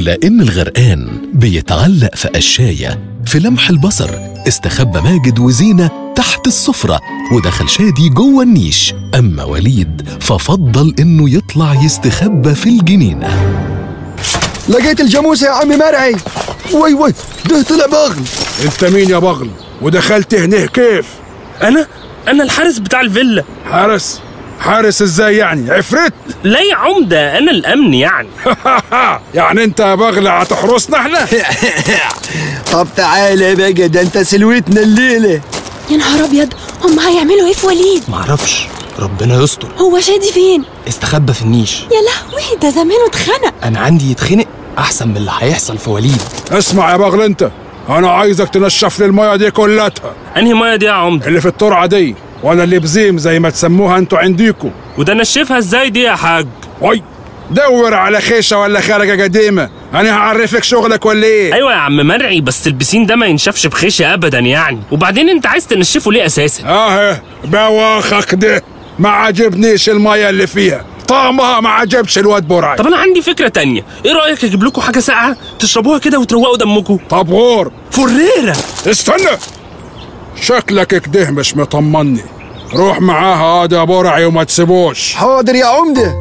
ولأن الغرقان بيتعلق في قشاية في لمح البصر استخبى ماجد وزينة تحت السفرة ودخل شادي جوه النيش أما وليد ففضل إنه يطلع يستخبى في الجنينة لقيت الجاموسة يا عمي مرعي وي وي ده طلع بغل انت مين يا بغل ودخلت هنا كيف انا انا الحارس بتاع الفيلا حارس حارس ازاي يعني عفرت لا يا عمده انا الامن يعني يعني انت يا بغل هتحرسنا احنا طب تعالى بقى ده انت سلوتنا الليلة يا نهار ابيض هم هيعملوا ايه في وليد معرفش ربنا يستر هو شادي فين استخبى في النيش يا لهوي ده زمانه اتخنق انا عندي يتخنق احسن من اللي هيحصل في وليد اسمع يا بغل انت انا عايزك تنشف لي المايه دي كلها انهي ميه دي يا عمده اللي في الترعه دي ولا اللي بزيم زي ما تسموها انتوا عنديكوا وده نشفها ازاي دي يا حاج وي دور على خيشه ولا خارجه قديمه انا هعرفك شغلك ولا ايه ايوه يا عم مرعي بس البسين ده ما ينشفش بخيشه ابدا يعني وبعدين انت عايز تنشفه ليه اساسا اه بواخك ده ما عجبنيش المايه اللي فيها طعمها ما عجبش الواد برعي طب انا عندي فكره تانية ايه رايك اجيب لكم حاجه ساقعه تشربوها كده وتروقوا دمكم طب غور فريره استنى شكلك كده مش مطمني روح معاها هذا يا برعي وما تسيبوش حاضر يا عمدة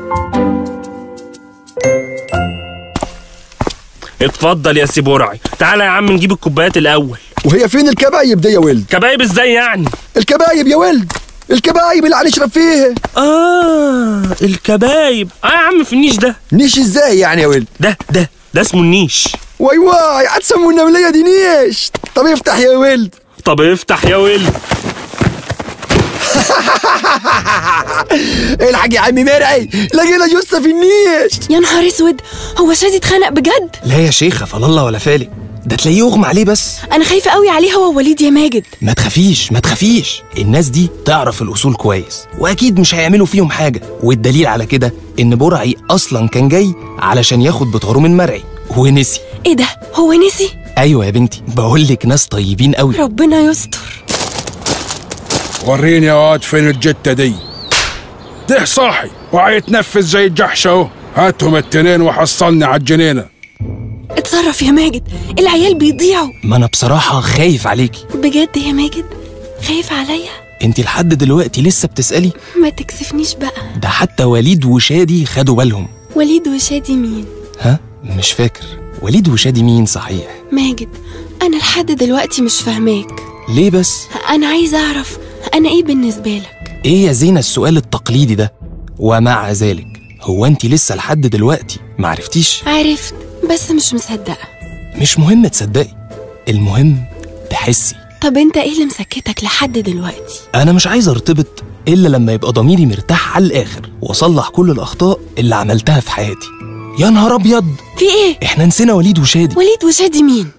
اتفضل يا سي برعي تعالى يا عم نجيب الكوبايات الاول وهي فين الكبايب دي يا ولد كبايب ازاي يعني الكبايب يا ولد الكبايب اللي هنشرب فيها اه الكبايب اه يا عم في النيش ده نيش ازاي يعني يا ولد ده ده ده اسمه النيش واي واي هتسموا النملية دي نيش طب افتح يا ولد طب افتح يا ولد الحاج يا عمي مرعي لقينا جثة في النيش يا نهار اسود هو شادي اتخنق بجد لا يا شيخة فلله ولا فالك ده تلاقيه يغمى عليه بس انا خايفه قوي عليه هو ووليد يا ماجد ما تخافيش ما تخافيش الناس دي تعرف الأصول كويس وأكيد مش هيعملوا فيهم حاجة والدليل على كده إن برعي أصلا كان جاي علشان ياخد بطاره من مرعي ونسي ايه ده هو نسي أيوة يا بنتي بقول لك ناس طيبين قوي ربنا يستر وريني يا واد فين الجتة دي ده صاحي وهيتنفس زي الجحش اهو هاتهم التنين وحصلني على الجنينة اتصرف يا ماجد العيال بيضيعوا ما أنا بصراحة خايف عليكي بجد يا ماجد خايف عليا انت لحد دلوقتي لسه بتسألي ما تكسفنيش بقى ده حتى وليد وشادي خدوا بالهم وليد وشادي مين ها مش فاكر وليد وشادي مين صحيح ماجد انا لحد دلوقتي مش فاهماك ليه بس انا عايزه اعرف انا ايه بالنسبه لك ايه يا زينة السؤال التقليدي ده ومع ذلك هو انت لسه لحد دلوقتي معرفتيش عرفت بس مش مصدقه مش مهم تصدقي المهم تحسي طب انت ايه اللي مسكتك لحد دلوقتي انا مش عايز ارتبط الا لما يبقى ضميري مرتاح على الاخر واصلح كل الاخطاء اللي عملتها في حياتي يا نهار ابيض في ايه احنا نسينا وليد وشادي وليد وشادي مين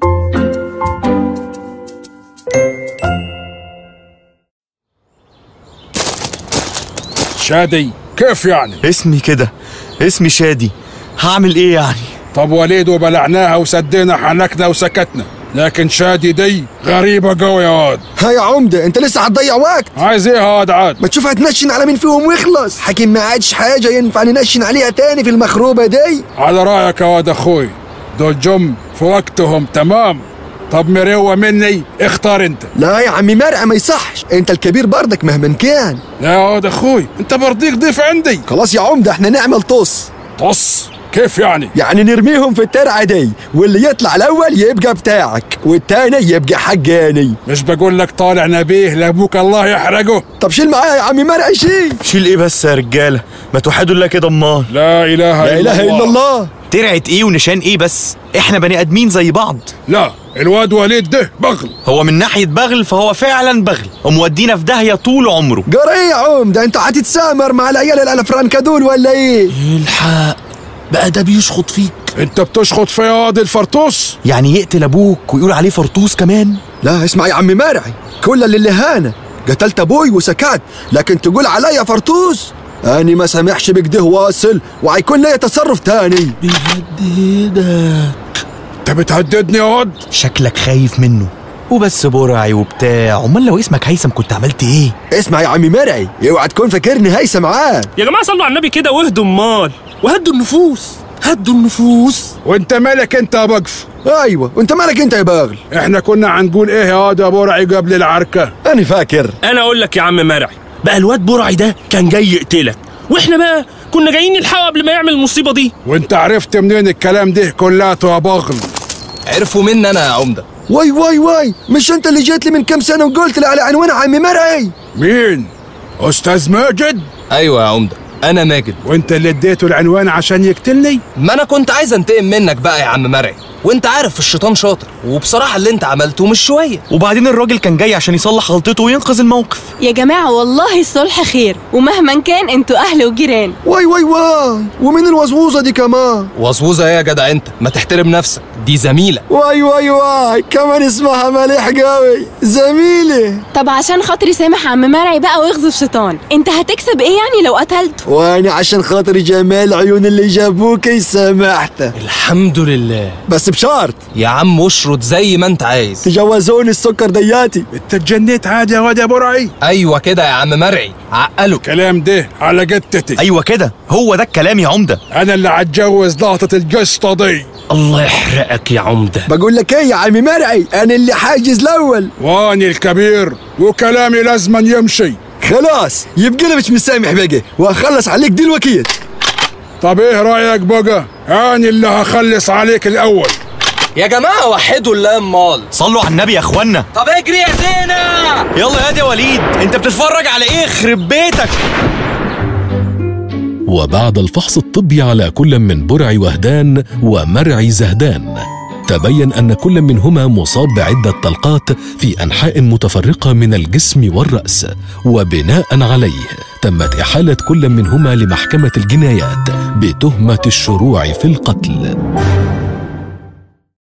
شادي كيف يعني اسمي كده اسمي شادي هعمل ايه يعني طب وليد وبلعناها وسدينا حنكنا وسكتنا لكن شادي دي غريبة قوي يا واد ها يا عمدة انت لسه هتضيع وقت عايز ايه يا واد عاد ما تشوف هتنشن على مين فيهم ويخلص حكيم ما عادش حاجة ينفع ننشن عليها تاني في المخروبة دي على رأيك يا واد اخوي دول جم في وقتهم تمام طب مروة مني اختار انت لا يا عمي مرعي ما يصحش انت الكبير بردك مهما كان لا يا واد اخوي انت برضيك ضيف عندي خلاص يا عمدة احنا نعمل طص طص كيف يعني يعني نرميهم في الترعة دي واللي يطلع الأول يبقى بتاعك والتاني يبقى حقاني مش بقول لك طالع نبيه لابوك الله يحرقه طب شيل معايا يا عمي مرعي شيل شيل ايه بس يا رجاله ما توحدوا الله كده امال لا اله لا إله إلا الله ترعه ايه ونشان ايه بس احنا بني ادمين زي بعض لا الواد وليد ده بغل هو من ناحيه بغل فهو فعلا بغل ومودينا في داهيه طول عمره جرى ايه يا عمدة انت هتتسامر مع العيال الالفرانكا دول ولا ايه الحق بقى ده بيشخط فيك انت بتشخط في يا واد الفرطوس يعني يقتل ابوك ويقول عليه فرطوس كمان لا اسمع يا عمي مرعي كل اللي لهانة قتلت ابوي وسكت لكن تقول عليا فرطوس اني ما سامحش بكده واصل وهيكون ليا تصرف تاني بيهددك انت بتهددني يا واد شكلك خايف منه وبس برعي وبتاع امال لو اسمك هيثم كنت عملت ايه اسمع يا عمي مرعي اوعى تكون فاكرني هيثم معاك يا جماعه صلوا على النبي كده واهدوا امال وهدوا النفوس هدوا النفوس وانت مالك انت يا بقف ايوه وانت مالك انت يا باغل احنا كنا هنقول ايه يا واد يا برعي قبل العركة انا فاكر انا اقول لك يا عم مرعي بقى الواد برعي ده كان جاي يقتلك واحنا بقى كنا جايين نلحقه قبل ما يعمل المصيبه دي وانت عرفت منين الكلام ده كلاته يا بغل عرفوا مني انا يا عمده واي واي واي مش انت اللي جيت لي من كام سنه وقلت لي على عنوان عمي مرعي مين استاذ ماجد ايوه يا عمده انا ماجد وانت اللي اديته العنوان عشان يقتلني ما انا كنت عايز انتقم منك بقى يا عم مرعي وانت عارف الشيطان شاطر وبصراحه اللي انت عملته مش شويه وبعدين الراجل كان جاي عشان يصلح غلطته وينقذ الموقف يا جماعة والله الصلح خير ومهما كان انتوا أهل وجيران واي واي واي ومين الوزوزه دي كمان وزوزه ايه يا جدع انت ما تحترم نفسك دي زميله واي واي واي كمان اسمها مليح قوي زميلي طب عشان خاطري سامح عم مرعي بقى واغزو الشيطان انت هتكسب ايه يعني لو قتلته وانا عشان خاطر جمال عيون اللي جابوكي سامحته الحمد لله بس بشرط يا عم اشرد زي ما انت عايز تجوزوني السكر دياتي انت اتجنيت عادي يا واد يا برعي ايوه كده يا عم مرعي عقله الكلام ده على جتتي ايوه كده هو ده الكلام يا عمده انا اللي هتجوز لقطة القسطة دي الله يحرقك يا عمده بقول لك ايه يا عمي مرعي انا اللي حاجز الاول واني الكبير وكلامي لازما يمشي خلاص يبقى انا مش مسامح بقى وهخلص عليك دي الوكيل طب ايه رايك بقى انا اللي هخلص عليك الاول يا جماعه وحدوا الله امال صلوا على النبي يا اخوانا طب اجري يا زينه يلا يا دي يا وليد انت بتتفرج على ايه خرب بيتك وبعد الفحص الطبي على كل من برع وهدان ومرعي زهدان تبين ان كل منهما مصاب بعده طلقات في انحاء متفرقه من الجسم والراس وبناء عليه تمت احاله كل منهما لمحكمه الجنايات بتهمه الشروع في القتل